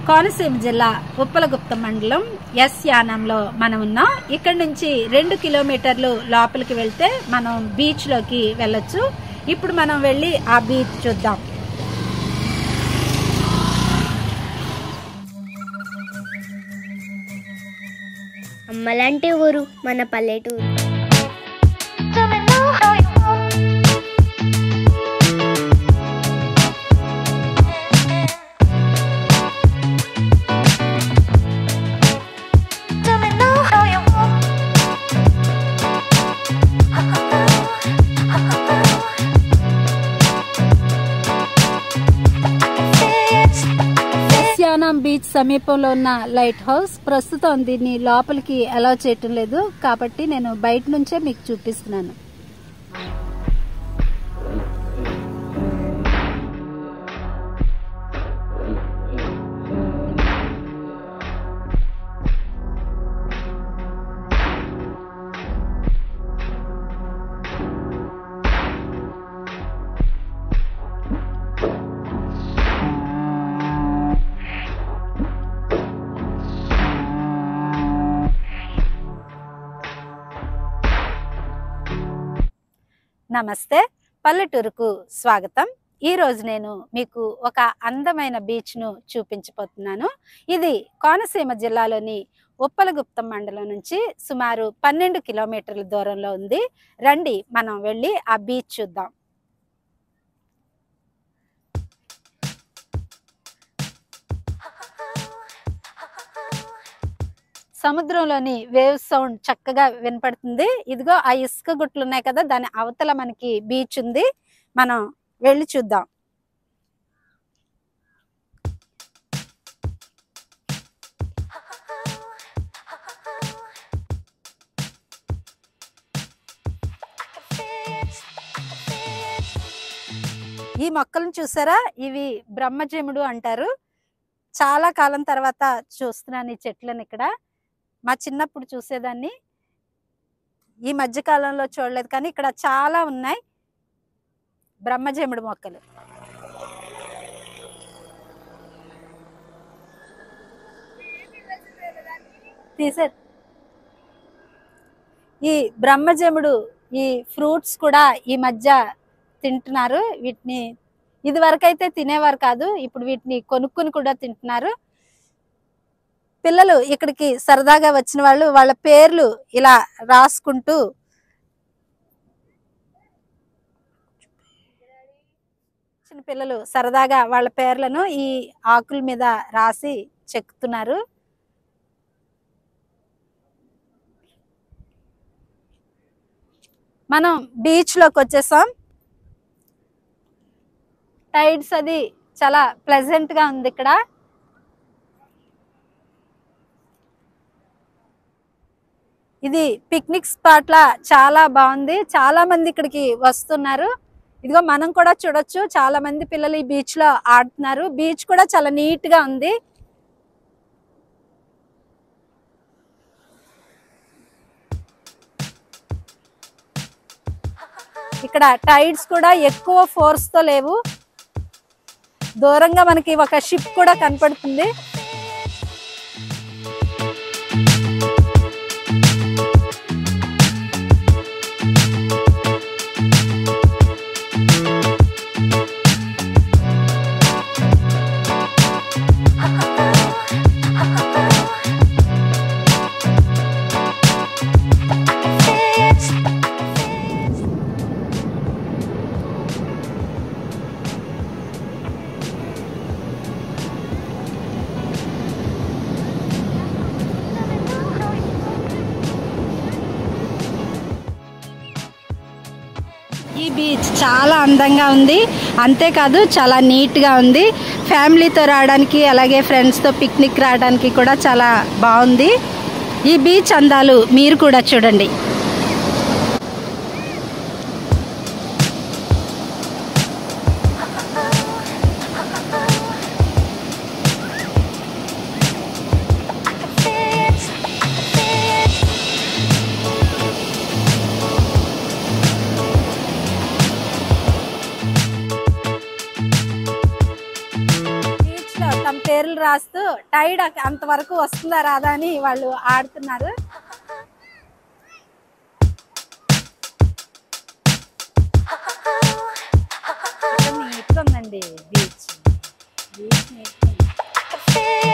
కోనసీమ జిల్లా ఉప్పలగుప్త మండలం ఎస్ యానంలో మనం ఉన్నాం ఇక్కడ నుంచి రెండు కిలోమీటర్లు లోపలికి వెళ్తే మనం బీచ్ లోకి వెళ్ళొచ్చు ఇప్పుడు మనం వెళ్ళి ఆ బీచ్ చూద్దాం అమ్మలాంటి ఊరు మన పల్లెటూరు ఎస్ యానం బీచ్ సమీపంలో ఉన్న లైట్ హౌస్ ప్రస్తుతం దీన్ని లోపలికి అలౌ చేయటం లేదు కాబట్టి నేను బయట నుంచే మీకు చూపిస్తున్నాను నమస్తే పల్లెటూరుకు స్వాగతం ఈ రోజు నేను మీకు ఒక అందమైన బీచ్ ను చూపించబోతున్నాను ఇది కోనసీమ జిల్లాలోని ఉప్పలగుప్తం మండలం నుంచి సుమారు పన్నెండు కిలోమీటర్ల దూరంలో ఉంది రండి మనం వెళ్ళి ఆ బీచ్ చూద్దాం సముద్రంలోని వేవ్ సౌండ్ చక్కగా వినపడుతుంది ఇదిగో ఆ ఇసుక గుట్లు ఉన్నాయి కదా దాని అవతల మనకి బీచ్ ఉంది మనం వెళ్ళి చూద్దాం ఈ మొక్కలను చూసారా ఇవి బ్రహ్మజముడు అంటారు చాలా కాలం తర్వాత చూస్తున్నాను ఈ చెట్లను ఇక్కడ మా చిన్నప్పుడు చూసేదాన్ని ఈ మధ్య కాలంలో చూడలేదు కానీ ఇక్కడ చాలా ఉన్నాయి బ్రహ్మజముడు మొక్కలు తీసారు ఈ బ్రహ్మజముడు ఈ ఫ్రూట్స్ కూడా ఈ మధ్య తింటున్నారు వీటిని ఇది వరకైతే తినేవారు కాదు ఇప్పుడు వీటిని కొనుక్కుని కూడా తింటున్నారు పిల్లలు ఇక్కడికి సరదాగా వచ్చిన వాళ్ళు వాళ్ళ పేర్లు ఇలా రాసుకుంటూ చిన్న పిల్లలు సరదాగా వాళ్ళ పేర్లను ఈ ఆకుల మీద రాసి చెక్కుతున్నారు మనం బీచ్ లోకి వచ్చేసాం టైడ్స్ అది చాలా ప్లెజెంట్ గా ఉంది ఇక్కడ ఇది పిక్నిక్ స్పాట్ లా చాలా బాగుంది చాలా మంది ఇక్కడికి వస్తున్నారు ఇదిగో మనం కూడా చూడొచ్చు చాలా మంది పిల్లలు ఈ బీచ్ లో ఆడుతున్నారు బీచ్ కూడా చాలా నీట్ గా ఉంది ఇక్కడ టైడ్స్ కూడా ఎక్కువ ఫోర్స్ తో లేవు దూరంగా మనకి ఒక షిప్ కూడా కనపడుతుంది ఈ బీచ్ చాలా అందంగా ఉంది అంతేకాదు చాలా నీట్గా ఉంది ఫ్యామిలీతో రావడానికి అలాగే ఫ్రెండ్స్తో పిక్నిక్ రావడానికి కూడా చాలా బాగుంది ఈ బీచ్ అందాలు మీరు కూడా చూడండి పేర్లు రాస్తూ టైడ్ అంతవరకు వస్తుందా రాదా అని వాళ్ళు ఆడుతున్నారు ఇక్కడ నీట్గా ఉందండి బీచ్ బీచ్ నీట్గా ఉంది.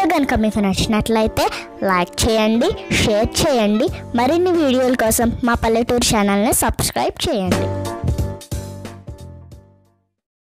వీడియో కనుక మీకు నచ్చినట్లయితే లైక్ చేయండి షేర్ చేయండి మరిన్ని వీడియోల కోసం మా పల్లెటూరు ఛానల్ని సబ్స్క్రైబ్ చేయండి